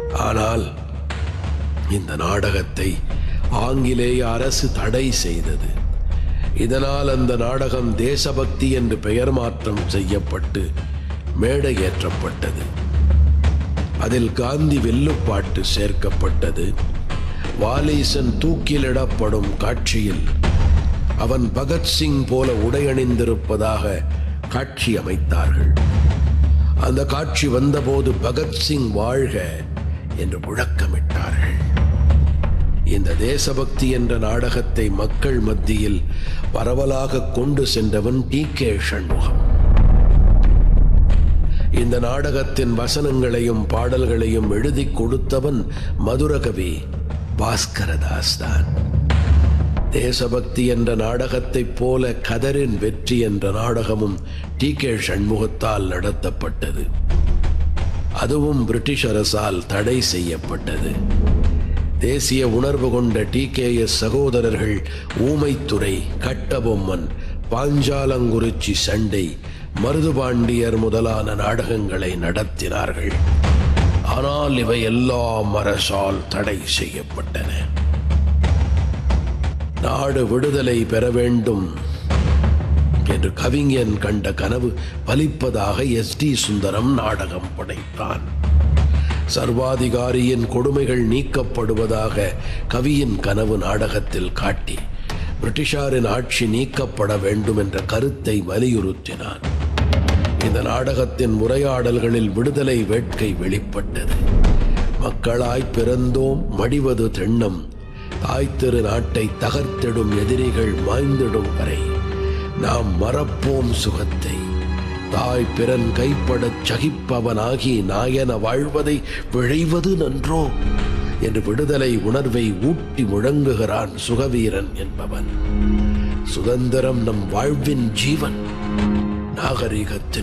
ஆனால் இந்த நாடகத்தை ஆங்கிலேய அரசு தடை செய்தது இதனால் அந்த நாடகம் தேசபக்தி என்று பெயர் மாற்றம் செய்யப்பட்டு மேடையேற்றப்பட்டது அதில் காந்தி வெல்லுப்பாட்டு சேர்க்கப்பட்டது வாலீசன் தூக்கிலிடப்படும் காட்சியில் அவன் பகத்சிங் போல உடையணிந்திருப்பதாக காட்சி அமைத்தார்கள் அந்த காட்சி வந்தபோது பகத்சிங் வாழ்க என்று முழக்கமிட்டார்கள் இந்த தேசபக்தி என்ற நாடகத்தை மக்கள் மத்தியில் பரவலாக கொண்டு சென்றவன் டி கே சண்முகம் இந்த நாடகத்தின் வசனங்களையும் பாடல்களையும் எழுதி கொடுத்தவன் மதுரகவி பாஸ்கரதாஸ் தான் தேசபக்தி என்ற நாடகத்தைப் போல கதரின் வெற்றி என்ற நாடகமும் டி கே சண்முகத்தால் நடத்தப்பட்டது அதுவும் பிரிட்டிஷ் அரசால் தடை செய்யப்பட்டது தேசிய உணர்வு கொண்ட டி கே எஸ் சகோதரர்கள் ஊமைத்துறை கட்டபொம்மன் பாஞ்சாலங்குறிச்சி சண்டை மருதுபாண்டியர் முதலான நாடகங்களை நடத்தினார்கள் ஆனால் இவை எல்லாம் அரசால் தடை செய்யப்பட்டன நாடு விடுதலை பெற வேண்டும் என்று கவிஞன் கண்ட கனவு பலிப்பதாக எஸ் டி சுந்தரம் நாடகம் படைத்தான் சர்வாதிகாரியின் கொடுமைகள் நீக்கப்படுவதாக கவியின் கனவு நாடகத்தில் காட்டி பிரிட்டிஷாரின் ஆட்சி நீக்கப்பட வேண்டும் என்ற கருத்தை வலியுறுத்தினான் இந்த நாடகத்தின் உரையாடல்களில் விடுதலை வேட்கை வெளிப்பட்டது மக்களாய் பிறந்தோம் மடிவது தென்னம் தாய் திரு நாட்டை தகர்த்திடும் எதிரிகள் மாய்ந்திடும் வரை நாம் மறப்போம் சுகத்தை தாய் பிறன் கைப்படச் சகிப்பவனாகி நாயன வாழ்வதை விழைவது நன்றோ என்று விடுதலை உணர்வை ஊட்டி முழங்குகிறான் சுகவீரன் என்பவன் சுதந்திரம் நம் வாழ்வின் ஜீவன் நாகரிகத்தின்